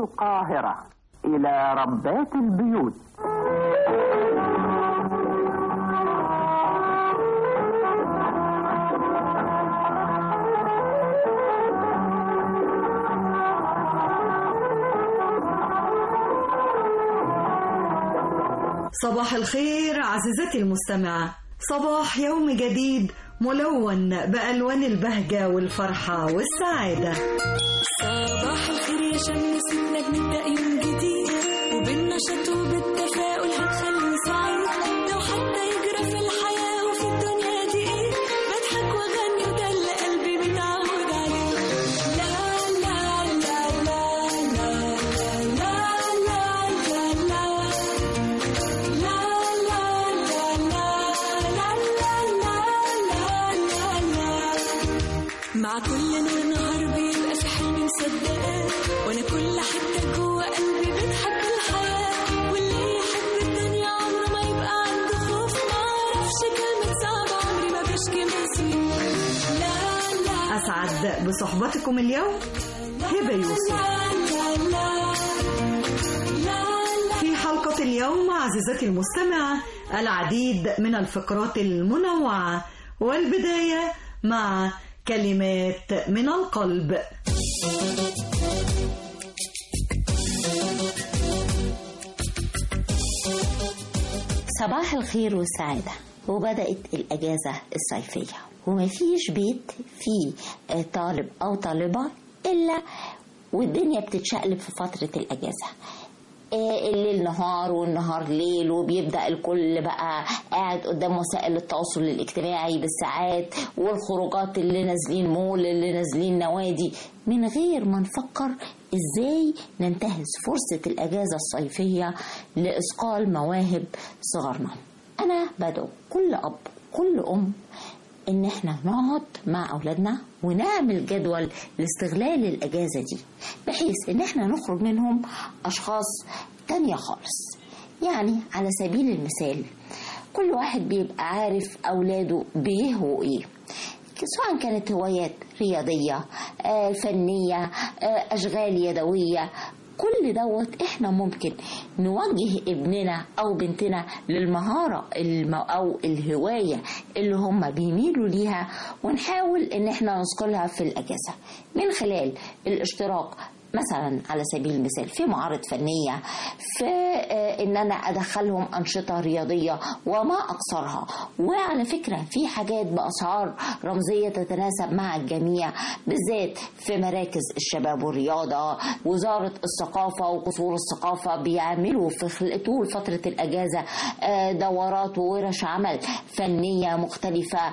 القاهرة إلى ربات البيوت صباح الخير عزيزتي المستمعة صباح يوم جديد ملون بألوان البهجة والفرحة والسعادة صباح الخير يا شمسنا بنبدأ يوم جديد وبالنشاط وبالتفاؤل هنخليه سعيد لو حتى يجرى في الحياة وفي الدنيا دي ايه بضحك واغني وده اللي قلبي متعود عليه لا لا لا لا لا لا لا لا لا لا مع كل نور نهار بيبقى في حلم مصدقاه وانا كل حته جوه قلبي بتحب الحياه واللي يحب الدنيا عمره ما يبقى عنده خوف ما اعرفش كلمه صعبه عمري ما بشكي من سنين لا لا أسعد بصحبتكم اليوم هبة يوسف لا لا لا في حلقة اليوم عزيزتي المستمعة العديد من الفقرات المنوعة والبداية مع كلمات من القلب صباح الخير والسعادة وبدأت الأجازة الصيفية ومفيش بيت فيه آه، طالب أو طالبة إلا والدنيا بتتشقلب في فترة الأجازة آه، الليل نهار والنهار ليل وبيبدأ الكل بقى قاعد قدام وسائل التواصل الاجتماعي بالساعات والخروجات اللي نازلين مول اللي نازلين نوادي من غير ما نفكر ازاي ننتهز فرصة الأجازة الصيفية لإثقال مواهب صغارنا أنا بدعو كل أب كل أم ان احنا نقعد مع اولادنا ونعمل جدول لاستغلال الاجازه دي بحيث ان احنا نخرج منهم اشخاص تانية خالص يعني على سبيل المثال كل واحد بيبقى عارف اولاده بيهووا ايه سواء كانت هوايات رياضية آه، فنية آه، أشغال يدوية كل دوت احنا ممكن نوجه ابننا او بنتنا للمهارة الم او الهواية اللي هم بيميلوا ليها ونحاول ان احنا نثقلها في الاجازة من خلال الاشتراك مثلا على سبيل المثال في معارض فنية في آه، ان انا ادخلهم انشطة رياضية وما اقصرها وعلى فكرة في حاجات باسعار رمزية تتناسب مع الجميع بالذات في مراكز الشباب والرياضة وزارة الثقافة وقصور الثقافة بيعملوا في خل- طول فترة الاجازة آه، دورات وورش عمل فنية مختلفة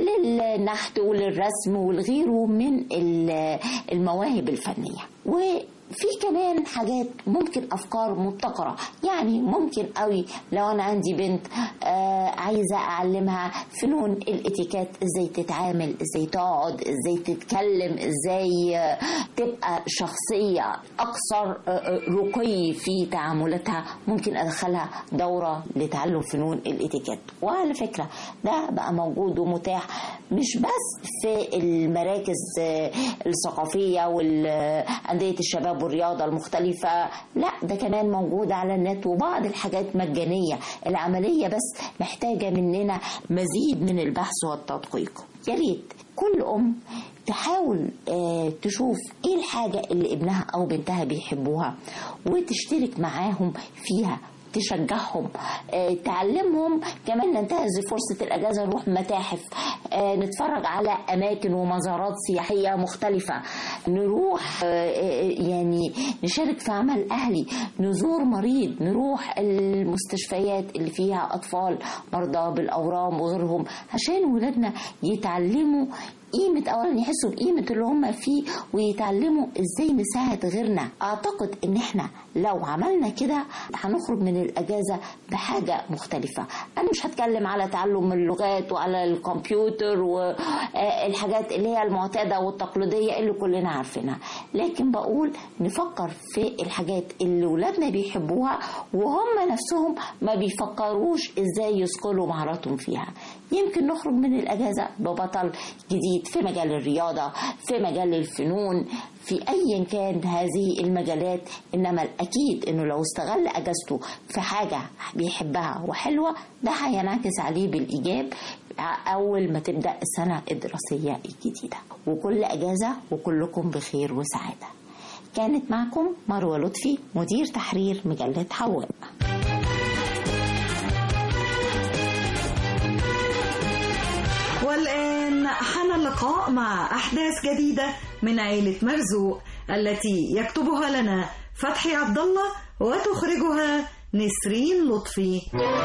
للنحت وللرسم والغيره من ال- المواهب الفنية وفي كمان حاجات ممكن افكار مبتكره يعني ممكن قوي لو انا عندي بنت آه عايزه اعلمها فنون الاتيكيت ازاي تتعامل ازاي تقعد ازاي تتكلم ازاي آه، تبقى شخصيه اكثر آه، آه، رقي في تعاملاتها ممكن ادخلها دوره لتعلم فنون الاتيكيت وعلى فكره ده بقى موجود ومتاح مش بس في المراكز آه، الثقافيه وانديه الشباب والرياضه المختلفه لا ده كمان موجود على النت وبعض الحاجات مجانيه العمليه بس محتاجه مننا مزيد من البحث والتدقيق يا ريت كل ام تحاول آه، تشوف ايه الحاجه اللي ابنها او بنتها بيحبوها وتشترك معاهم فيها تشجعهم آه، تعلمهم كمان ننتهز فرصة الأجازة نروح متاحف آه، نتفرج على أماكن ومزارات سياحية مختلفة نروح آه، آه، يعني نشارك في عمل أهلي نزور مريض نروح المستشفيات اللي فيها أطفال مرضى بالأورام وغيرهم عشان ولادنا يتعلموا قيمة أولا يحسوا بقيمة اللي هم فيه ويتعلموا إزاي نساعد غيرنا أعتقد إن إحنا لو عملنا كده هنخرج من الأجازة بحاجة مختلفة أنا مش هتكلم على تعلم اللغات وعلى الكمبيوتر والحاجات اللي هي المعتادة والتقليدية اللي كلنا عارفينها لكن بقول نفكر في الحاجات اللي ولادنا بيحبوها وهم نفسهم ما بيفكروش إزاي يثقلوا مهاراتهم فيها يمكن نخرج من الأجازة ببطل جديد في مجال الرياضة في مجال الفنون في أيا كان هذه المجالات إنما الأكيد إنه لو استغل أجازته في حاجة بيحبها وحلوة ده هينعكس عليه بالإيجاب أول ما تبدأ السنة الدراسية الجديدة وكل أجازة وكلكم بخير وسعادة كانت معكم مروة لطفي مدير تحرير مجلة حواء والآن حان اللقاء مع أحداث جديدة من عيلة مرزوق التي يكتبها لنا فتحي عبد الله وتخرجها نسرين لطفي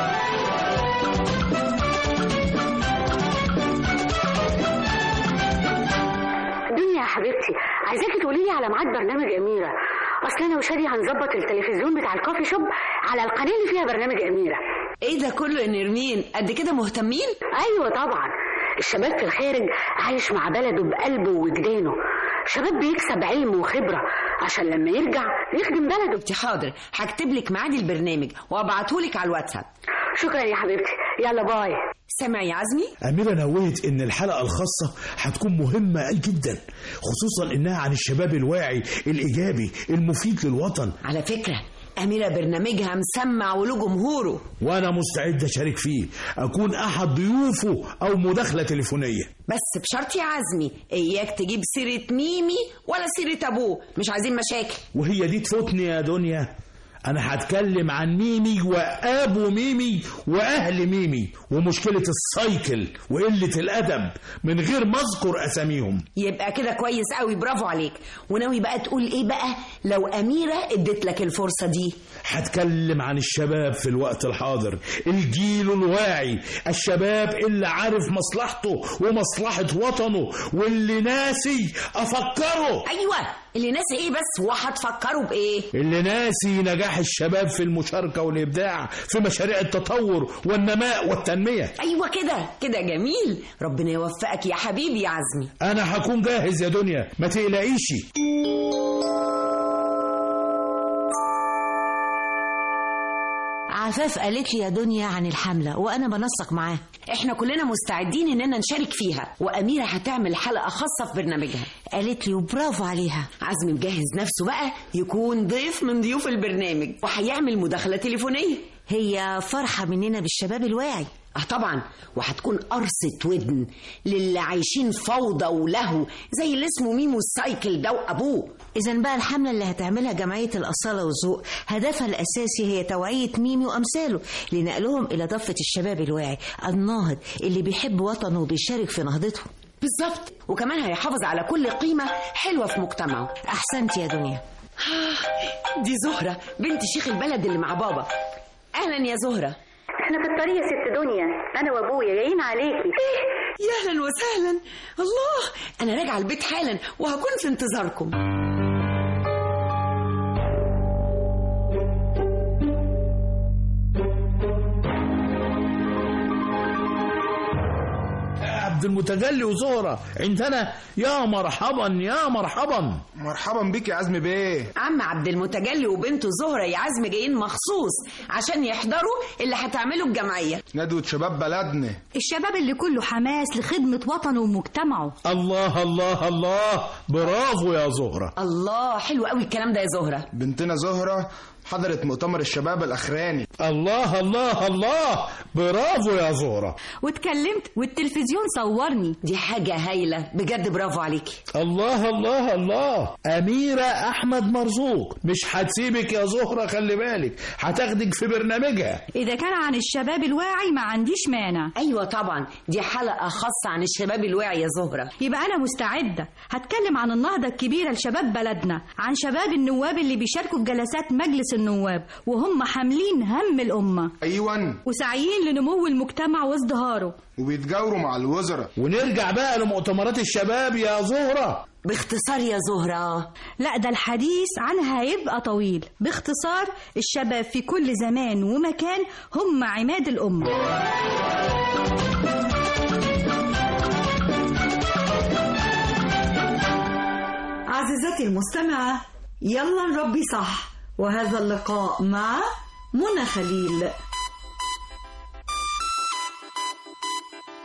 دنيا يا حبيبتي عايزاكي تقولي لي على ميعاد برنامج اميره اصل انا وشادي هنظبط التلفزيون بتاع الكافي شوب على القناه اللي فيها برنامج اميره ايه ده كله يا نرمين قد كده مهتمين ايوه طبعا الشباب في الخارج عايش مع بلده بقلبه ووجدانه شباب بيكسب علم وخبره عشان لما يرجع يخدم بلده انت حاضر هكتب لك ميعاد البرنامج وابعته لك على الواتساب شكرا يا حبيبتي يلا باي سامع يا عزمي أميرة نوهت إن الحلقة الخاصة هتكون مهمة جدا خصوصا إنها عن الشباب الواعي الإيجابي المفيد للوطن على فكرة أميرة برنامجها مسمع وله جمهوره وأنا مستعد أشارك فيه أكون أحد ضيوفه أو مداخلة تليفونية بس بشرط يا عزمي إياك تجيب سيرة ميمي ولا سيرة أبوه مش عايزين مشاكل وهي دي تفوتني يا دنيا أنا هتكلم عن ميمي وأبو ميمي وأهل ميمي ومشكلة السايكل وقلة الأدب من غير ما أذكر أساميهم يبقى كده كويس قوي برافو عليك وناوي بقى تقول إيه بقى لو أميرة ادت لك الفرصة دي هتكلم عن الشباب في الوقت الحاضر الجيل الواعي الشباب اللي عارف مصلحته ومصلحة وطنه واللي ناسي أفكره أيوة اللي ناس إيه بس وهتفكروا بإيه اللي ناسي نجاح الشباب في المشاركة والإبداع في مشاريع التطور والنماء والتنمية أيوة كده كده جميل ربنا يوفقك يا حبيبي يا عزمي أنا هكون جاهز يا دنيا ما تقلقيش عفاف قالت لي يا دنيا عن الحملة وأنا بنسق معاها احنا كلنا مستعدين اننا نشارك فيها واميره هتعمل حلقه خاصه في برنامجها قالت لي وبرافو عليها عزمي مجهز نفسه بقى يكون ضيف من ضيوف البرنامج وهيعمل مداخله تليفونيه هي فرحة مننا بالشباب الواعي اه طبعا وهتكون قرصة ودن للي عايشين فوضى ولهو زي اللي اسمه ميمو السايكل ده وابوه إذا بقى الحملة اللي هتعملها جمعية الأصالة والذوق هدفها الأساسي هي توعية ميمي وأمثاله لنقلهم إلى ضفة الشباب الواعي الناهض اللي بيحب وطنه وبيشارك في نهضته بالظبط وكمان هيحافظ على كل قيمه حلوه في مجتمعه أحسنت يا دنيا دي زهره بنت شيخ البلد اللي مع بابا اهلا يا زهره احنا في الطريق يا ست دنيا انا وابويا جايين عليكي يا اهلا وسهلا الله انا راجعه البيت حالا وهكون في انتظاركم عبد المتجلي وزهرة عندنا يا مرحبا يا مرحبا مرحبا بيك يا عزمي بيه عم عبد المتجلي وبنته زهره يا عزم جايين مخصوص عشان يحضروا اللي هتعمله الجمعيه ندوة شباب بلدنا الشباب اللي كله حماس لخدمة وطنه ومجتمعه الله الله الله برافو يا زهرة الله حلو قوي الكلام ده يا زهره بنتنا زهرة حضرت مؤتمر الشباب الأخراني الله الله الله برافو يا زهرة واتكلمت والتلفزيون صورني دي حاجه هايله بجد برافو عليكي الله الله الله أميرة أحمد مرزوق مش هتسيبك يا زهرة خلي بالك هتاخدك في برنامجها إذا كان عن الشباب الواعي ما عنديش مانع ايوه طبعا دي حلقه خاصه عن الشباب الواعي يا زهره يبقى أنا مستعدة هتكلم عن النهضة الكبيرة لشباب بلدنا عن شباب النواب اللي بيشاركوا في جلسات مجلس النواب وهم حاملين هم الأمة أيوان وسعيين لنمو المجتمع وازدهاره وبيتجاوروا مع الوزراء ونرجع بقى لمؤتمرات الشباب يا زهرة باختصار يا زهره لا ده الحديث عنها هيبقى طويل باختصار الشباب في كل زمان ومكان هم عماد الأمة عزيزتي المستمعة يلا نربي صح وهذا اللقاء مع منى خليل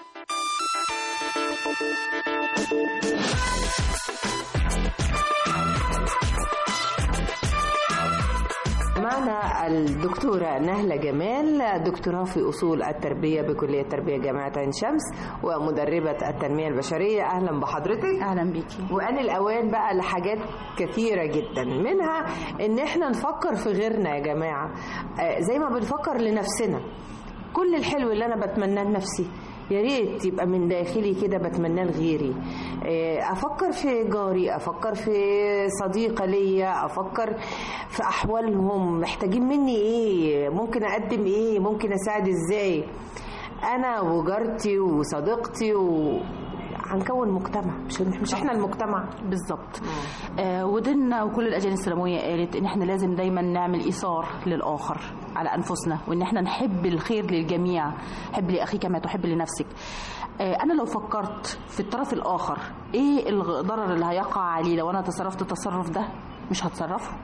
معنا الدكتورة نهلة جمال دكتوراه في أصول التربية بكلية تربية جامعة عين شمس ومدربة التنمية البشرية أهلا بحضرتك أهلا بيكي وأن الأوان بقى لحاجات كثيرة جدا منها إن إحنا نفكر في غيرنا يا جماعة آه، زي ما بنفكر لنفسنا كل الحلو اللي أنا بتمناه لنفسي يا ريت يبقى من داخلي كده بتمناه لغيري آه، افكر في جاري افكر في صديقه ليا افكر في احوالهم محتاجين مني ايه ممكن اقدم ايه ممكن اساعد ازاي انا وجارتي وصديقتي و هنكون مجتمع مش مش احنا المجتمع بالظبط آه وديننا وكل الأديان الإسلامية قالت إن إحنا لازم دايما نعمل إيثار للآخر على أنفسنا وإن إحنا نحب الخير للجميع حب لأخيك ما تحب لنفسك آه أنا لو فكرت في الطرف الآخر إيه الضرر اللي هيقع عليه لو أنا تصرفت التصرف ده مش هتصرفه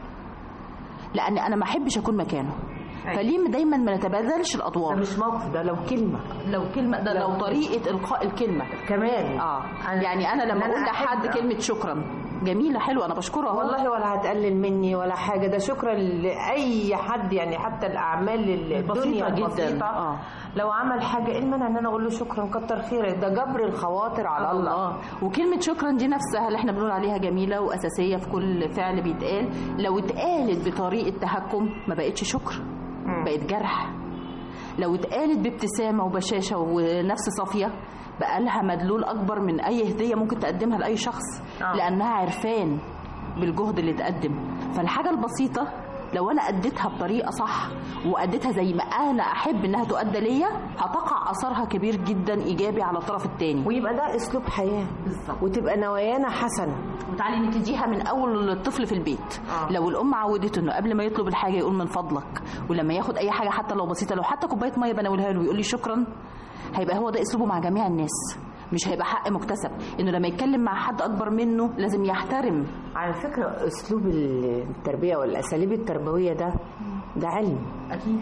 لأن أنا ما أحبش أكون مكانه فليه دايما ما نتبادلش الادوار ده مش موقف ده لو كلمه لو كلمه ده لو طريقه القاء الكلمه كمان اه يعني انا لما أنا اقول لحد أحب- كلمه شكرا جميله حلوه انا بشكره أهو. والله ولا هتقلل مني ولا حاجه ده شكرا لاي حد يعني حتى الاعمال الدنيا جداً. البسيطه آه. لو عمل حاجه ايه المانع ان انا اقول له شكرا كتر خيرك ده جبر الخواطر على الله الله وكلمة شكرا دي نفسها اللي احنا بنقول عليها جميلة وأساسية في كل فعل بيتقال لو اتقالت بطريقة تهكم ما بقتش شكر بقت جرح لو اتقالت بابتسامة وبشاشة ونفس صافية بقى لها مدلول أكبر من أي هدية ممكن تقدمها لأي شخص آه. لأنها عرفان بالجهد اللي اتقدم فالحاجة البسيطة لو انا اديتها بطريقه صح واديتها زي ما انا احب انها تؤدى ليا هتقع اثرها كبير جدا ايجابي على الطرف الثاني ويبقى ده اسلوب حياه بالظبط وتبقى نوايانا حسنه وتعالي نبتديها من اول الطفل في البيت آه. لو الام عودته انه قبل ما يطلب الحاجه يقول من فضلك ولما ياخد اي حاجه حتى لو بسيطه لو حتى كوبايه ميه بناولها له ويقول لي شكرا هيبقى هو ده اسلوبه مع جميع الناس مش هيبقى حق مكتسب انه لما يتكلم مع حد اكبر منه لازم يحترم على فكره اسلوب التربيه والاساليب التربويه ده ده علم اكيد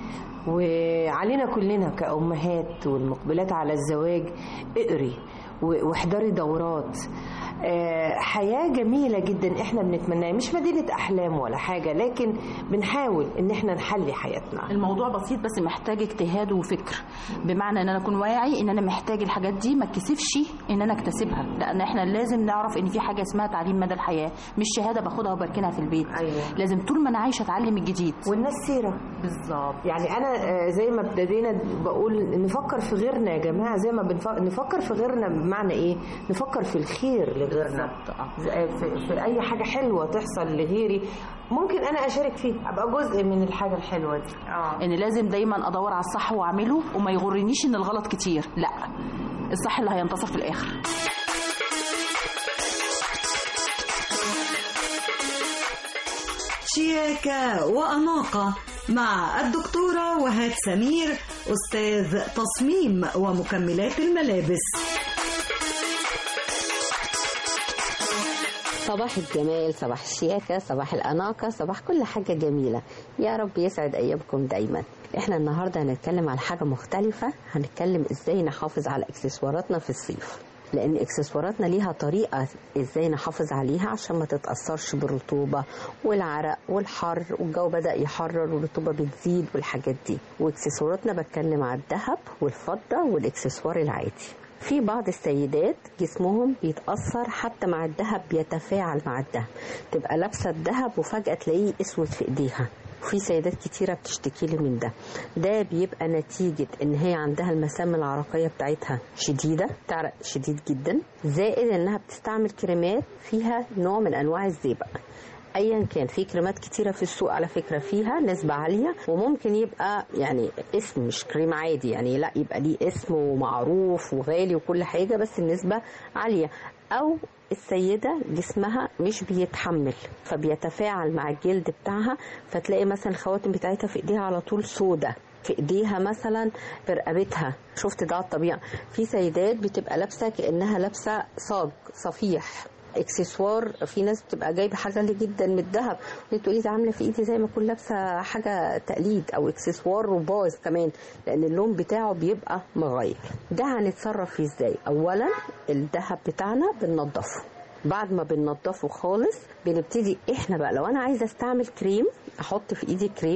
وعلينا كلنا كأمهات والمقبلات على الزواج اقري و- واحضري دورات آه، حياة جميلة جدا احنا بنتمناها مش مدينة أحلام ولا حاجة لكن بنحاول ان احنا نحلي حياتنا الموضوع بسيط بس محتاج اجتهاد وفكر بمعنى ان انا اكون واعي ان انا محتاج الحاجات دي ما اتكسفش ان انا اكتسبها لان احنا لازم نعرف ان في حاجه اسمها تعليم مدى الحياه مش شهاده باخدها وبركنها في البيت أيوة. لازم طول ما انا عايشه اتعلم الجديد والناس سيرة بالظبط يعني انا آه، زي ما ابتدينا بقول نفكر في غيرنا يا جماعه زي ما بنفكر نفكر في غيرنا بمعنى ايه نفكر في الخير لغيرنا بالظبط، آه. في, في, في اي حاجه حلوه تحصل لغيري ممكن انا اشارك فيه ابقى جزء من الحاجه الحلوه دي اه ان لازم دايما ادور على الصح واعمله وما يغرنيش ان الغلط كتير لا الصح اللي هينتصر في الاخر شياكة وأناقة مع الدكتورة وهاد سمير أستاذ تصميم ومكملات الملابس صباح الجمال صباح الشياكة صباح الأناقة صباح كل حاجة جميلة يا رب يسعد أيامكم دايما احنا النهاردة هنتكلم على حاجة مختلفة هنتكلم ازاي نحافظ على اكسسواراتنا في الصيف لان اكسسواراتنا ليها طريقة ازاي نحافظ عليها عشان ما تتأثرش بالرطوبة والعرق والحر والجو بدأ يحرر والرطوبة بتزيد والحاجات دي واكسسواراتنا بتكلم على الذهب والفضة والاكسسوار العادي في بعض السيدات جسمهم بيتأثر حتى مع الذهب بيتفاعل مع الذهب تبقى لابسة الذهب وفجأة تلاقيه اسود في ايديها في سيدات كتيرة بتشتكي لي من ده ده بيبقى نتيجة ان هي عندها المسام العرقية بتاعتها شديدة تعرق شديد جدا زائد انها بتستعمل كريمات فيها نوع من انواع الزئبق ايا كان في كريمات كتيره في السوق على فكره فيها نسبه عاليه وممكن يبقى يعني اسم مش كريم عادي يعني لا يبقى ليه اسم ومعروف وغالي وكل حاجه بس النسبه عاليه او السيدة جسمها مش بيتحمل فبيتفاعل مع الجلد بتاعها فتلاقي مثلا الخواتم بتاعتها في ايديها على طول سودة في ايديها مثلا في رقبتها شفت ده على الطبيعة في سيدات بتبقى لابسة كأنها لابسة صاج صفيح اكسسوار في ناس بتبقى جايبه حاجه غاليه جدا من الذهب تقولي ده عامله في ايدي زي ما اكون لابسه حاجه تقليد او اكسسوار وباظ كمان لان اللون بتاعه بيبقى مغير ده هنتصرف فيه ازاي اولا الذهب بتاعنا بننضفه بعد ما بننضفه خالص بنبتدي احنا بقى لو انا عايزه استعمل كريم احط في ايدي كريم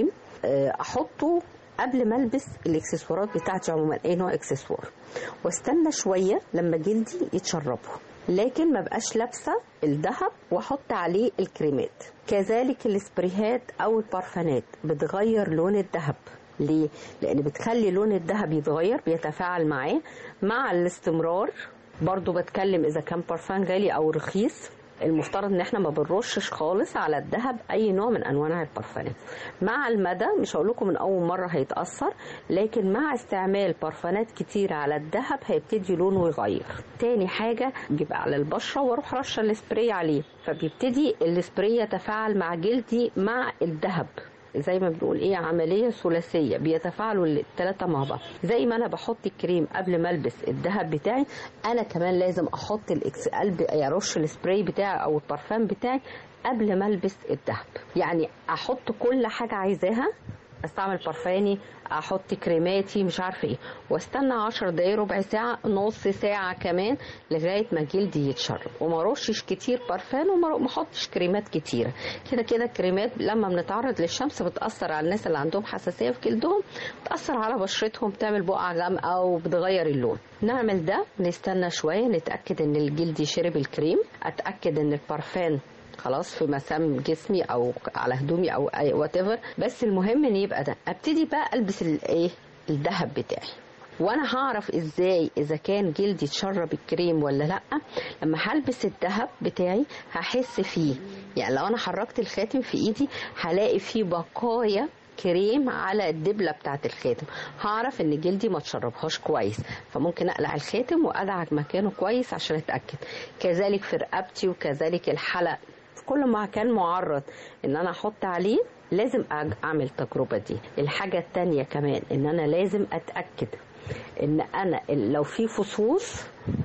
آه، احطه قبل ما البس الاكسسوارات بتاعتي عموما اي نوع اكسسوار واستنى شويه لما جلدي يتشربه لكن ما بقاش لابسه الذهب واحط عليه الكريمات كذلك السبريهات او البارفانات بتغير لون الذهب ليه؟ لان بتخلي لون الذهب يتغير بيتفاعل معاه مع الاستمرار برضو بتكلم اذا كان بارفان غالي او رخيص المفترض ان احنا ما بنرشش خالص على الذهب اي نوع من انواع البارفانات مع المدى مش هقول لكم من اول مره هيتاثر لكن مع استعمال بارفانات كتير على الذهب هيبتدي لونه يغير تاني حاجه بيبقى على البشره واروح رشه السبراي عليه فبيبتدي السبراي يتفاعل مع جلدي مع الذهب زي ما بنقول ايه عمليه ثلاثيه بيتفاعلوا الثلاثه مع بعض زي ما انا بحط الكريم قبل ما البس الذهب بتاعي انا كمان لازم احط الاكس قلب ارش السبراي بتاعي او البارفان بتاعي قبل ما البس الذهب يعني احط كل حاجه عايزاها استعمل بارفاني احط كريماتي مش عارفه ايه واستنى 10 دقايق ربع ساعه نص ساعه كمان لغايه ما جلدي يتشرب وما رشش كتير بارفان وما ما احطش كريمات كتيره كده كده الكريمات لما بنتعرض للشمس بتاثر على الناس اللي عندهم حساسيه في جلدهم بتاثر على بشرتهم بتعمل بقع غامقه وبتغير اللون نعمل ده نستنى شويه نتاكد ان الجلد شرب الكريم اتاكد ان البارفان خلاص في مسام جسمي او على هدومي او اي وات بس المهم ان يبقى ده ابتدي بقى البس الايه الذهب بتاعي وانا هعرف ازاي اذا كان جلدي اتشرب الكريم ولا لا لما هلبس الذهب بتاعي هحس فيه يعني لو انا حركت الخاتم في ايدي هلاقي فيه بقايا كريم على الدبله بتاعه الخاتم هعرف ان جلدي ما تشربهاش كويس فممكن اقلع الخاتم وادعك مكانه كويس عشان اتاكد كذلك في رقبتي وكذلك الحلق كل ما كان معرض ان انا احط عليه لازم أج- اعمل التجربه دي الحاجه التانية كمان ان انا لازم اتاكد ان انا ال- لو في فصوص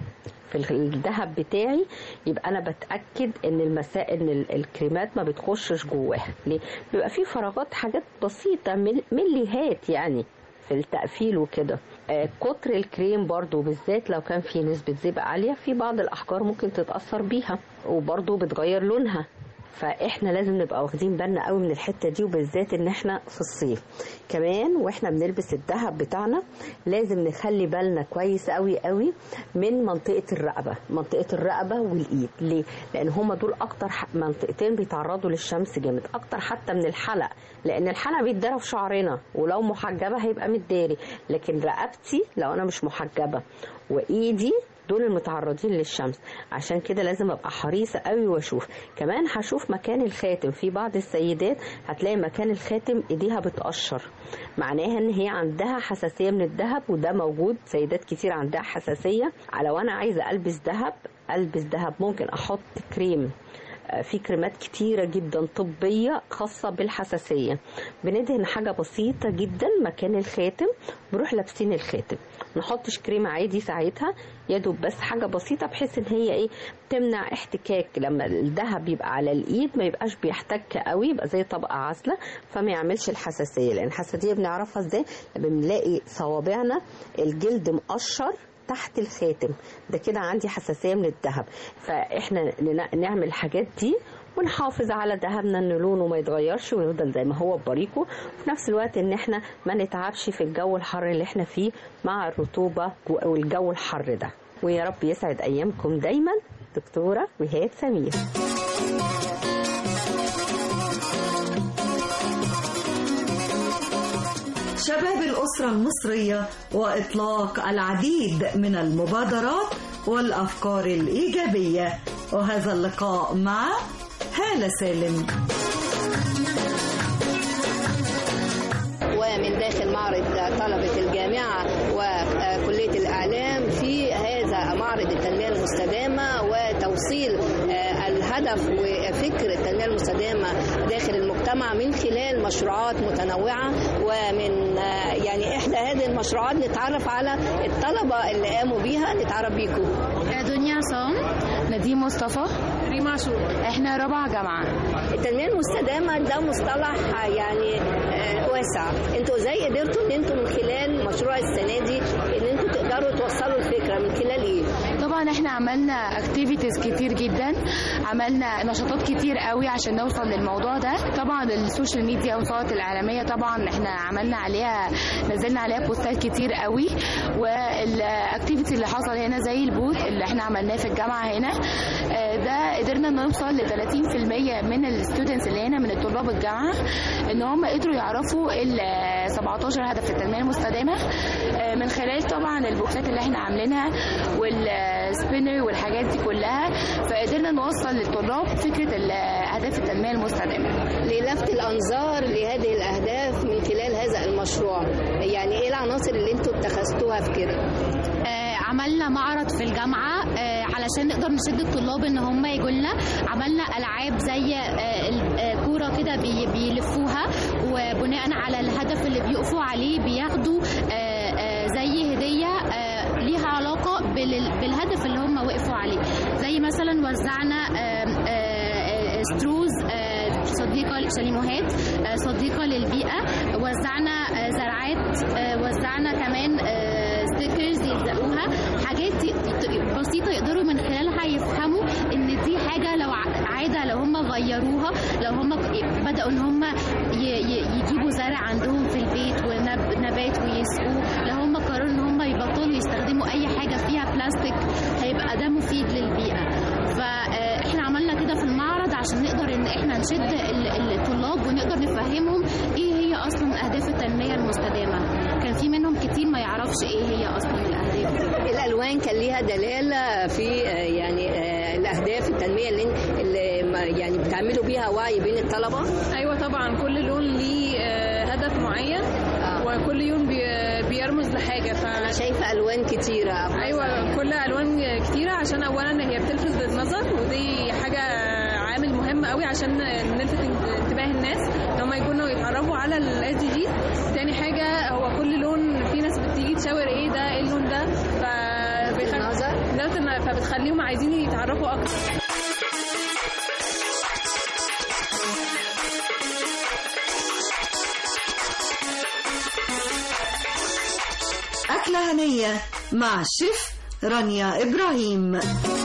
في ال- الذهب بتاعي يبقى انا بتاكد ان المساء ان ال- الكريمات ما بتخشش جواها ليه بيبقى في فراغات حاجات بسيطه مل- مليهات يعني في التقفيل وكده آه كتر الكريم برضو بالذات لو كان في نسبة زئبق عالية في بعض الأحجار ممكن تتأثر بيها وبرضو بتغير لونها فاحنا لازم نبقى واخدين بالنا قوي من الحته دي وبالذات ان احنا في الصيف كمان واحنا بنلبس الذهب بتاعنا لازم نخلي بالنا كويس قوي قوي من منطقه الرقبه منطقه الرقبه والايد ليه لان هما دول اكتر ح- منطقتين بيتعرضوا للشمس جامد اكتر حتى من الحلق لان الحلق بيتضرب في شعرنا ولو محجبه هيبقى متداري لكن رقبتي لو انا مش محجبه وايدي دول المتعرضين للشمس عشان كده لازم ابقى حريصه قوي واشوف كمان هشوف مكان الخاتم في بعض السيدات هتلاقي مكان الخاتم ايديها بتقشر معناها ان هي عندها حساسيه من الذهب وده موجود سيدات كتير عندها حساسيه لو انا عايزه البس ذهب البس ذهب ممكن احط كريم آه، في كريمات كتيرة جدا طبية خاصة بالحساسية بندهن حاجة بسيطة جدا مكان الخاتم بنروح لابسين الخاتم نحطش كريم عادي ساعتها يدوب بس حاجة بسيطة بحيث ان هي ايه تمنع احتكاك لما الذهب يبقى على الايد ما يبقاش بيحتك قوي يبقى زي طبقة عازلة فما يعملش الحساسية لان الحساسية بنعرفها ازاي لما بنلاقي صوابعنا الجلد مقشر تحت الخاتم ده كده عندي حساسيه من الذهب فاحنا ن- نعمل الحاجات دي ونحافظ على ذهبنا ان لونه ما يتغيرش ويفضل زي ما هو ببريقه وفي نفس الوقت ان احنا ما نتعبش في الجو الحر اللي احنا فيه مع الرطوبه والجو الحر ده ويا رب يسعد ايامكم دايما دكتوره مهاد سمير شباب الأسرة المصرية وإطلاق العديد من المبادرات والأفكار الإيجابية وهذا اللقاء مع هالة سالم ومن داخل معرض طلبة الجامعة وكلية الإعلام في هذا معرض التنمية المستدامة وتوصيل آه، الهدف وفكر التنمية المستدامة داخل المجتمع من خلال مشروعات متنوعة ومن آه، يعني إحدى هذه المشروعات نتعرف على الطلبة اللي قاموا بيها نتعرف بيكم دنيا عصام نديم مصطفى ريم عاشور احنا رابعه جامعه التنمية المستدامة ده مصطلح يعني آه، واسع انتوا ازاي قدرتوا ان انتوا من خلال مشروع السنة دي ان انتوا تقدروا توصلوا الفكرة الفكره من خلال ايه طبعا احنا عملنا اكتيفيتيز كتير جدا عملنا نشاطات كتير قوي عشان نوصل للموضوع ده طبعا السوشيال ميديا والصوت الاعلاميه طبعا احنا عملنا عليها نزلنا عليها بوستات كتير قوي والاكتيفيتي اللي حصل هنا زي البوث اللي احنا عملناه في الجامعه هنا آه، ده قدرنا نوصل ل 30% من الستودنتس اللي هنا من الطلاب الجامعه ان هم قدروا يعرفوا ال 17 هدف التنميه المستدامه آه، من خلال طبعا البوكسات اللي احنا عاملينها والسبينر والحاجات دي كلها فقدرنا نوصل للطلاب فكره ال- اهداف التنميه المستدامه للفت الانظار لهذه الاهداف من خلال هذا المشروع يعني ايه العناصر اللي انتوا اتخذتوها في كده آه، عملنا معرض في الجامعة آه، علشان نقدر نشد الطلاب ان هم يجوا لنا عملنا العاب زي آه، ال- آه، كورة كده بي- بيلفوها وبناء على الهدف اللي بيقفوا عليه بياخدوا آه، آه، زي هدية آه، ليها علاقة بال- بالهدف اللي هم وقفوا عليه زي مثلا وزعنا آم، آه، آه، ستروز آه، صديقة شاليموهات آه، صديقة للبيئة وزعنا آه، زرعات آه، وزعنا كمان ستيكرز يلزقوها حاجات ي- ت- بسيطة يقدروا من خلالها يفهموا ان دي حاجة لو ع- عادة لو هم غيروها لو هم بدأوا ان هم ي- ي- يجيبوا زرع عندهم في البيت ونبات ويسقوه لو هم قرروا ان هم يبطلوا يستخدموا اي حاجة فيها بلاستيك هيبقى ده مفيد للبيئة فاحنا عملنا كده في المعرض عشان نقدر ان احنا نشد ال- ال- الطلاب ونقدر نفهمهم ايه هي اصلا اهداف التنمية المستدامة كان في منهم كتير ما يعرفش ايه هي اصلا الاهداف دي الالوان كان ليها دلاله في آه، يعني آه، الاهداف التنميه اللي اللي ما- يعني بتعملوا بيها وعي بين الطلبه ايوه طبعا كل لون ليه آه، هدف معين وكل لون بي- بيرمز لحاجه ف انا شايفه الوان كتيره ايوه كل الوان كتيره عشان اولا هي بتلفت للنظر ودي حاجه عامل مهم قوي عشان نلفت انتباه الناس ان هم يكونوا يتعرفوا على الاس دي جي تاني حاجه هو كل لون في ناس بتيجي تشاور ايه ده ايه اللون ده ف فبتخليهم عايزين يتعرفوا اكتر أكلة هنية مع الشيف رانيا إبراهيم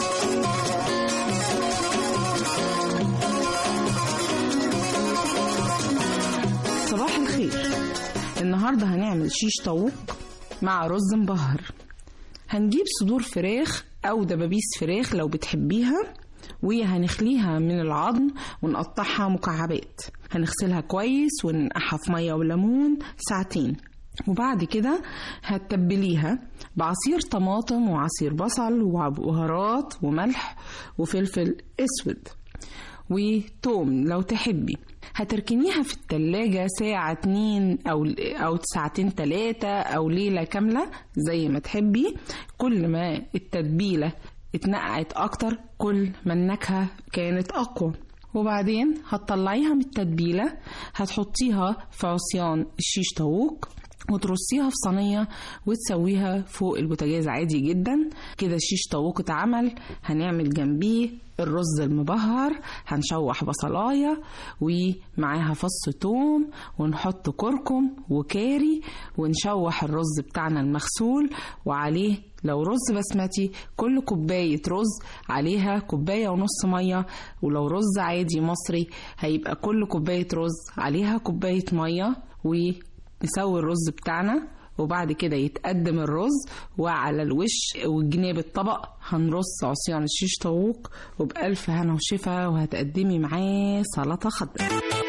صباح الخير النهاردة هنعمل شيش طاووق مع رز مبهر هنجيب صدور فراخ أو دبابيس فراخ لو بتحبيها وهنخليها من العظم ونقطعها مكعبات هنغسلها كويس وننقعها في مية وليمون ساعتين وبعد كده هتتبليها بعصير طماطم وعصير بصل وبهارات وملح وفلفل اسود وتوم لو تحبي هتركنيها في التلاجة ساعة اتنين أو أو ساعتين تلاتة أو ليلة كاملة زي ما تحبي كل ما التتبيلة اتنقعت أكتر كل ما النكهة كانت أقوى وبعدين هتطلعيها من التتبيلة هتحطيها في عصيان الشيش طاووق وترصيها في صينية وتسويها فوق البوتاجاز عادي جدا كده الشيش طاووق اتعمل هنعمل جنبيه الرز المبهر هنشوح بصلاية ومعاها فص توم ونحط كركم وكاري ونشوح الرز بتاعنا المغسول وعليه لو رز بسمتي كل كوباية رز عليها كوباية ونص مية ولو رز عادي مصري هيبقى كل كوباية رز عليها كوباية مية ونسوي الرز بتاعنا وبعد كده يتقدم الرز وعلى الوش وجناب الطبق هنرص عصيان الشيش طاووق وبألف هنا وشفا وهتقدمي معاه سلطة خضراء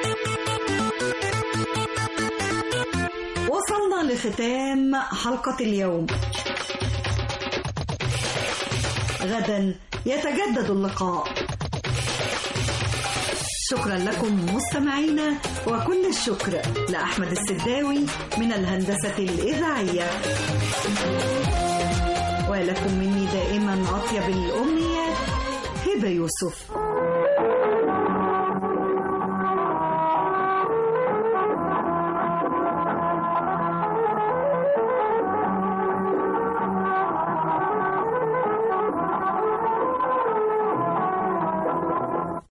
وصلنا لختام حلقة اليوم غدا يتجدد اللقاء شكرا لكم مستمعينا وكل الشكر لأحمد السداوي من الهندسة الإذاعية ولكم مني دائما أطيب الأمنيات هبة يوسف